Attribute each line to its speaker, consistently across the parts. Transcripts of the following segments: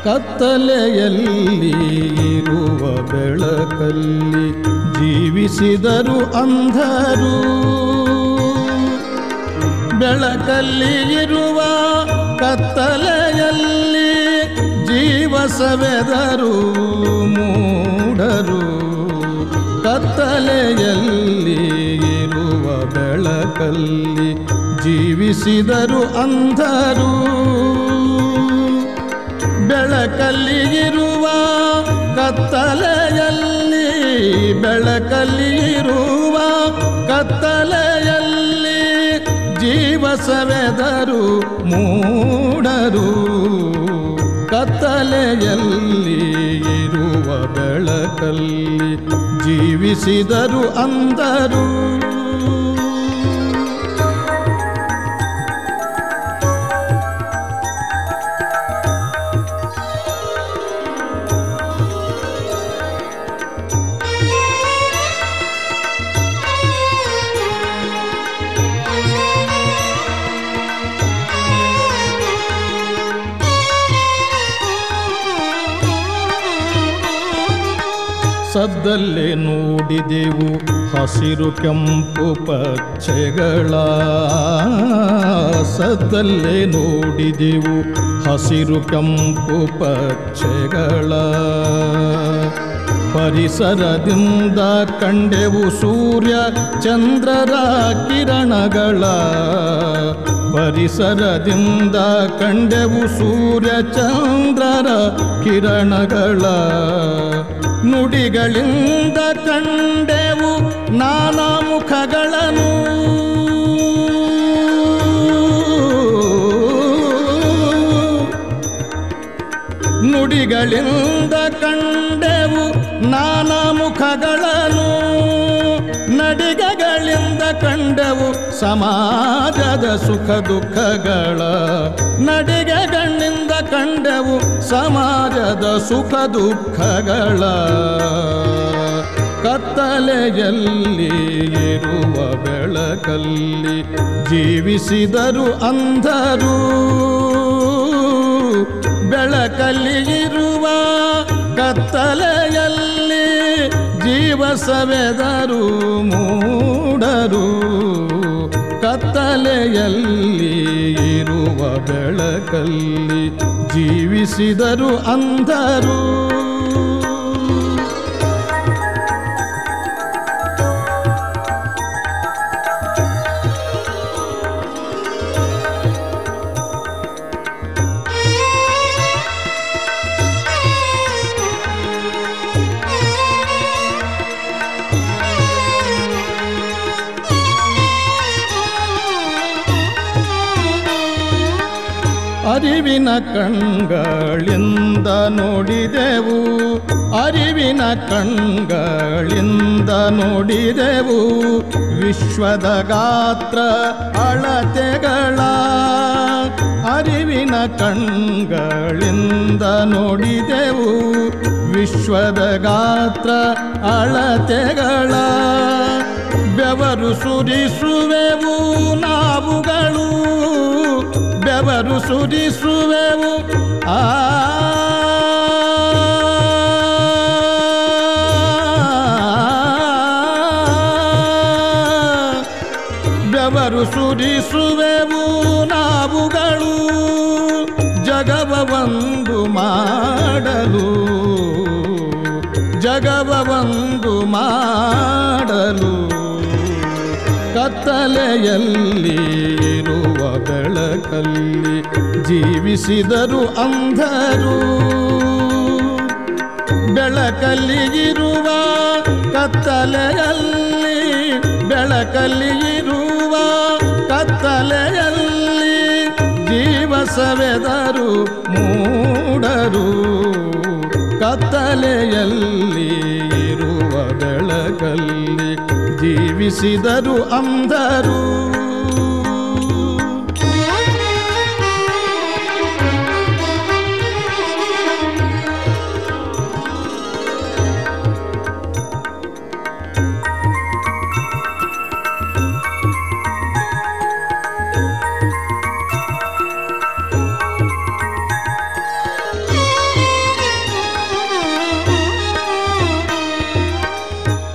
Speaker 1: ಕತ್ತಲೆಯಲ್ಲಿ ಇರುವ ಬೆಳಕಲ್ಲಿ ಜೀವಿಸಿದರು ಅಂಧರು ಬೆಳಕಲ್ಲಿ ಇರುವ ಕತ್ತಲೆಯಲ್ಲಿ ಜೀವ ಸವೆದರು ಮೂಡರು ಕತ್ತಲೆಯಲ್ಲಿ ಇರುವ ಬೆಳಕಲ್ಲಿ ಜೀವಿಸಿದರು ಅಂಧರು ಬೆಳಕಲ್ಲಿ ಇರುವ ಕತ್ತಲೆಯಲ್ಲಿ ಬೆಳಕಲ್ಲಿ ಇರುವ ಕತ್ತಲೆಯಲ್ಲಿ ಜೀವ ಸವೆದರು ಮೂಡರು ಕತ್ತಲೆಯಲ್ಲಿ ಇರುವ ಬೆಳಕಲ್ಲಿ ಜೀವಿಸಿದರು ಅಂದರು ಸದ್ದಲ್ಲೇ ನೋಡಿದೆವು ಹಸಿರು ಕೆಂಪು ಪಚ್ಚೆಗಳ ಸದ್ದಲ್ಲೇ ನೋಡಿದೆವು ಹಸಿರು ಕೆಂಪು ಪಚ್ಚೆಗಳ ಪರಿಸರದಿಂದ ಕಂಡೆವು ಸೂರ್ಯ ಚಂದ್ರರ ಕಿರಣಗಳ ಪರಿಸರದಿಂದ ಕಂಡೆವು ಸೂರ್ಯ ಚಂದ್ರರ ಕಿರಣಗಳ ನುಡಿಗಳಿಂದ ಕಂಡೆವು ನಾನಾ ಮುಖಗಳನ್ನು ನುಡಿಗಳಿಂದ ಕಂಡೆವು ನಾನಾ ಮುಖಗಳನ್ನು ನಡಿಗೆಗಳಿಂದ ಕಂಡೆವು ಸಮಾಜದ ಸುಖ ದುಃಖಗಳ ನಡಿಗೆಗಳಿಂದ ಕಂಡೆವು ಸಮಾಜದ ಸುಖ ದುಃಖಗಳ ಕತ್ತಲೆಯಲ್ಲಿ ಇರುವ ಬೆಳಕಲ್ಲಿ ಜೀವಿಸಿದರು ಅಂಧರು ಬೆಳಕಲ್ಲಿ ಇರುವ ಕತ್ತಲೆಯಲ್ಲಿ ಜೀವ ಸವೆದರು ಮೂಡರು ಕತ್ತಲೆಯಲ್ಲಿ ಇರುವ ಬೆಳಕಲ್ಲಿ ಜೀವಿಸಿದರು ಅಂಧರು ಅರಿವಿನ ಕಣ್ಗಳಿಂದ ನೋಡಿದೆವು ಅರಿವಿನ ಕಣ್ಗಳಿಂದ ನೋಡಿದೆವು ವಿಶ್ವದ ಗಾತ್ರ ಅಳತೆಗಳ ಅರಿವಿನ ಕಣ್ಗಳಿಂದ ನೋಡಿದೆವು ವಿಶ್ವದ ಗಾತ್ರ ಅಳತೆಗಳ ಬೆವರು ಸುರಿಸುವೆವು ನಾವುಗಳು ಬೆವರು ಸುರಿಸುವೆವು ಆ ಬೆವರು ಸುರಿಸುವೆವು ನಾವುಗಳು ಜಗವ ಒಂದು ಮಾಡಲು ಜಗವ ಒಂದು ಮಾಡಲು ಕತ್ತಲೆಯಲ್ಲಿ ಇರುವ ಬೆಳಕಲ್ಲಿ ಜೀವಿಸಿದರು ಅಂಧರು ಬೆಳಕಲ್ಲಿ ಇರುವ ಕತ್ತಲೆಯಲ್ಲಿ ಬೆಳಕಲ್ಲಿ ಇರುವ ಕತ್ತಲೆಯಲ್ಲಿ ಜೀವ ಸವೆದರು ಮೂಡರು ಕತ್ತಲೆಯಲ್ಲಿ ಇರುವ ಬೆಳಕಲ್ಲಿ ಜೀವಿಸಿದರು ಅಂಧರು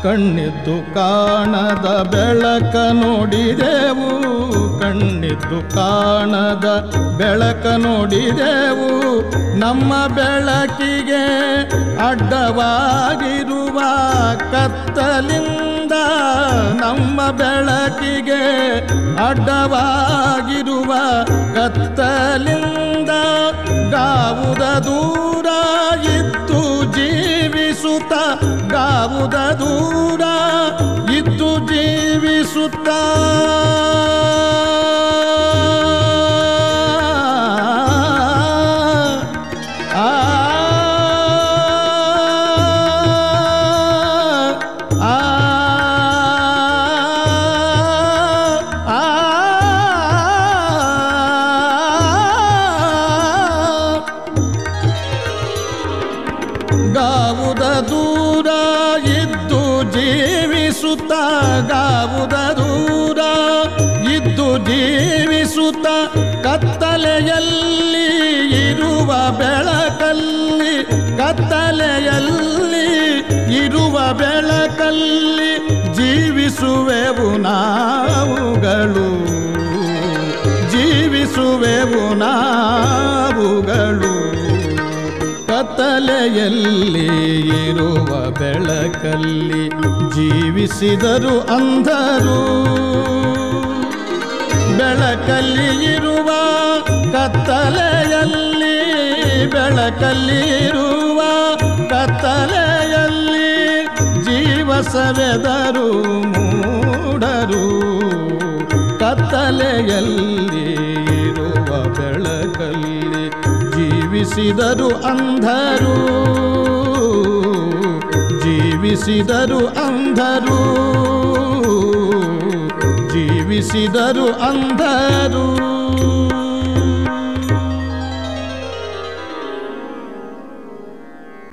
Speaker 1: ಕಣ್ಣಿದ್ದು ಕಾಣದ ಬೆಳಕ ನೋಡಿದೆವು ಕಣ್ಣಿದ್ದು ಕಾಣದ ಬೆಳಕ ನೋಡಿದೆವು ನಮ್ಮ ಬೆಳಕಿಗೆ ಅಡ್ಡವಾಗಿರುವ ಕತ್ತಲಿಂದ ನಮ್ಮ ಬೆಳಕಿಗೆ ಅಡ್ಡವಾಗಿರುವ ಕತ್ತಲಿಂದ ಗಾವುದ ದೂರ ಇದ್ದು ಜೀವಿಸುತ್ತ ಗಾವುದ ದೂರ ಇದ್ದು ಜೀವಿಸುತ್ತ ಆ ಆ ಗಾವುದ ದೂರ ಇದ್ದು ಜೀವಿಸುತ್ತ ಗಾವುದ ದೂರ ಇದ್ದು ಜೀವಿಸುತ್ತ ಕತ್ತಲೆಯಲ್ಲಿ ಇರುವ ಬೆಳಕಲ್ಲಿ ಕತ್ತಲೆಯಲ್ಲಿ ಇರುವ ಬೆಳಕಲ್ಲಿ ಜೀವಿಸುವೆವು ನಾವುಗಳು ಜೀವಿಸುವೆವು ನಾವುಗಳು ಕತ್ತಲೆಯಲ್ಲಿ ಇರುವ ಬೆಳಕಲ್ಲಿ ಜೀವಿಸಿದರು ಅಂಧರು ಬೆಳಕಲ್ಲಿ ಇರುವ ಕತ್ತಲೆಯಲ್ಲಿ ಬೆಳಕಲ್ಲಿ ಇರುವ ಕತ್ತಲೆಯಲ್ಲಿ ಜೀವ ಸವೆದರು ಮೂಡರು ಕತ್ತಲೆಯಲ್ಲಿ ಇರುವ ಬೆಳಕಲ್ಲಿ ಜೀವಿಸಿದರು ಅಂಧರು ಜೀವಿಸಿದರು ಅಂಧರು ಜೀವಿಸಿದರು ಅಂಧರು